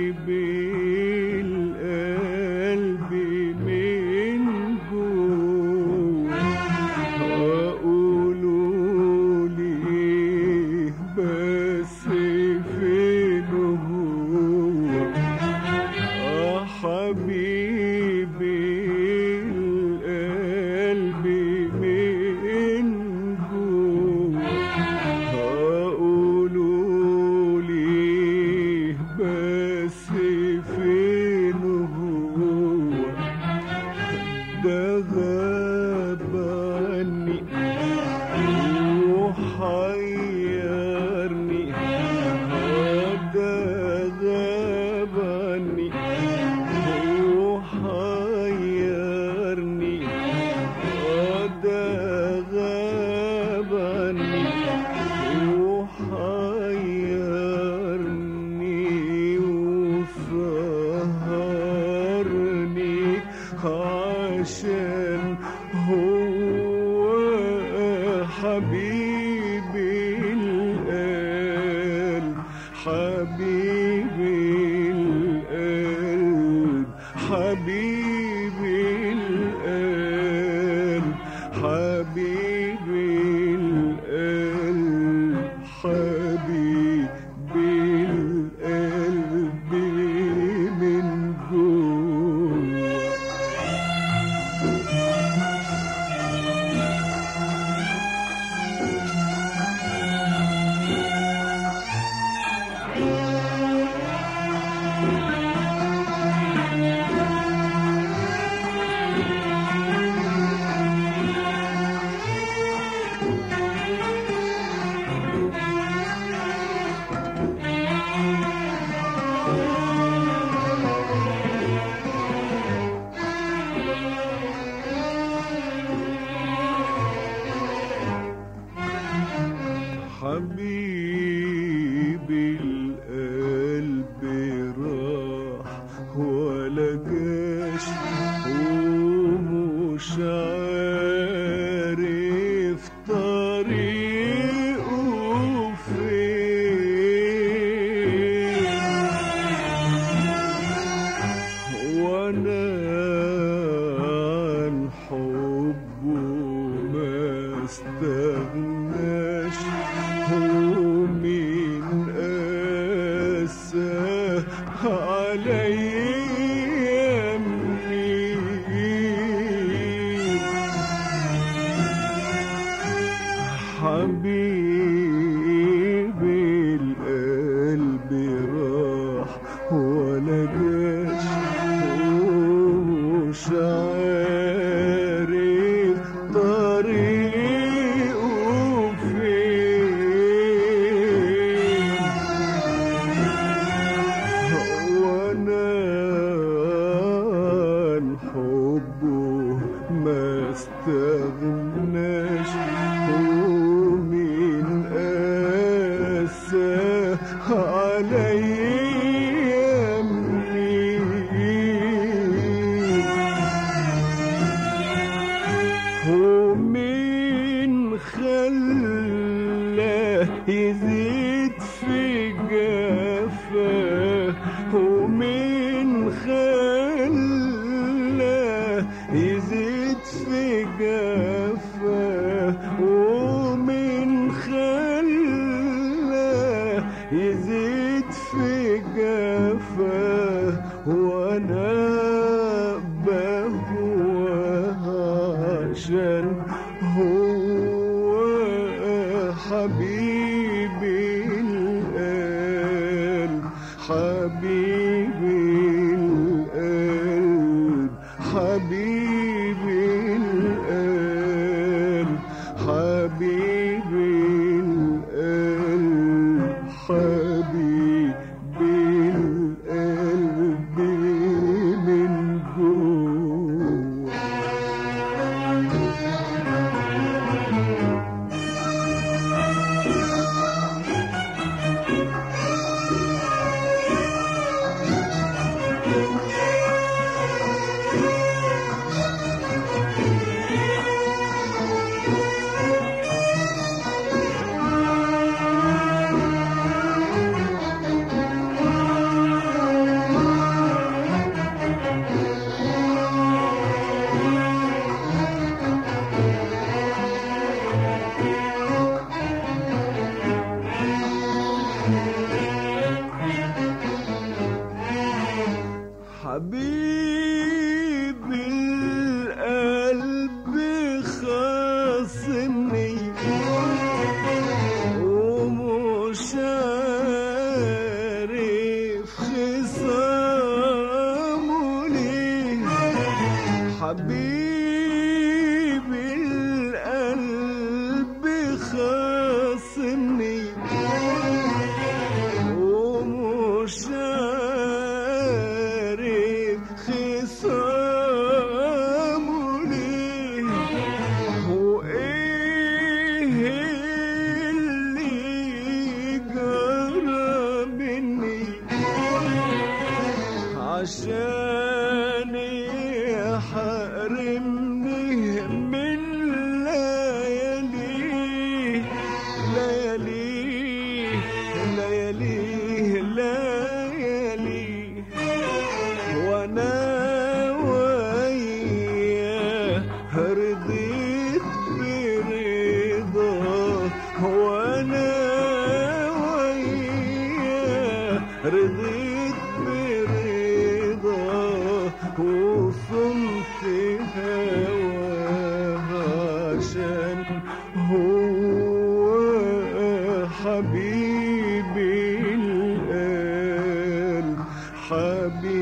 القلب من جوه قولوا لي بس فين هو آه حبيبي القلب من جوه قولوا لي بس فين هو ده غاب عني وحيرني ده غاب عني وحيرني ده غاب عني وحيرني وسهرني عشان هو حبيبي القلب حبيبي القلب حبيبي القلب حبيبي القلب حبيبي القلب من جوه حبيبي القلب راح ولا جاش ومش عارف طريقه فين وانا عن حبه ما استغناش هو مين قاسى عليا منين حبيبي القلب راح ولا جاش ومش عارف طريقه فين وانا عن حبه ما استغناش ومين قاسى عليا منين ومين خلاه يزيد في جفاه ومين خلاه يزيد في جفاه ومين خلاه يزيد في جفاه وانا بهواه عشان هو حبيبي القلب حبيبي القلب حبيبي القلب حبيبي القلب حبيبي القلب من جوه حبيب القلب خاصمني ومش عارف خصامه ليه حبيب القلب خاصمني ومش عارف خصامه ليه وايه اللي جرى مني عشان يحرمني من ليالي ليالي ليالي ليالي وانا وياه رضيت برضاه وانا وياه رضيت برضاه وصمت هواه عشان هو حبيبي القلب حبيبي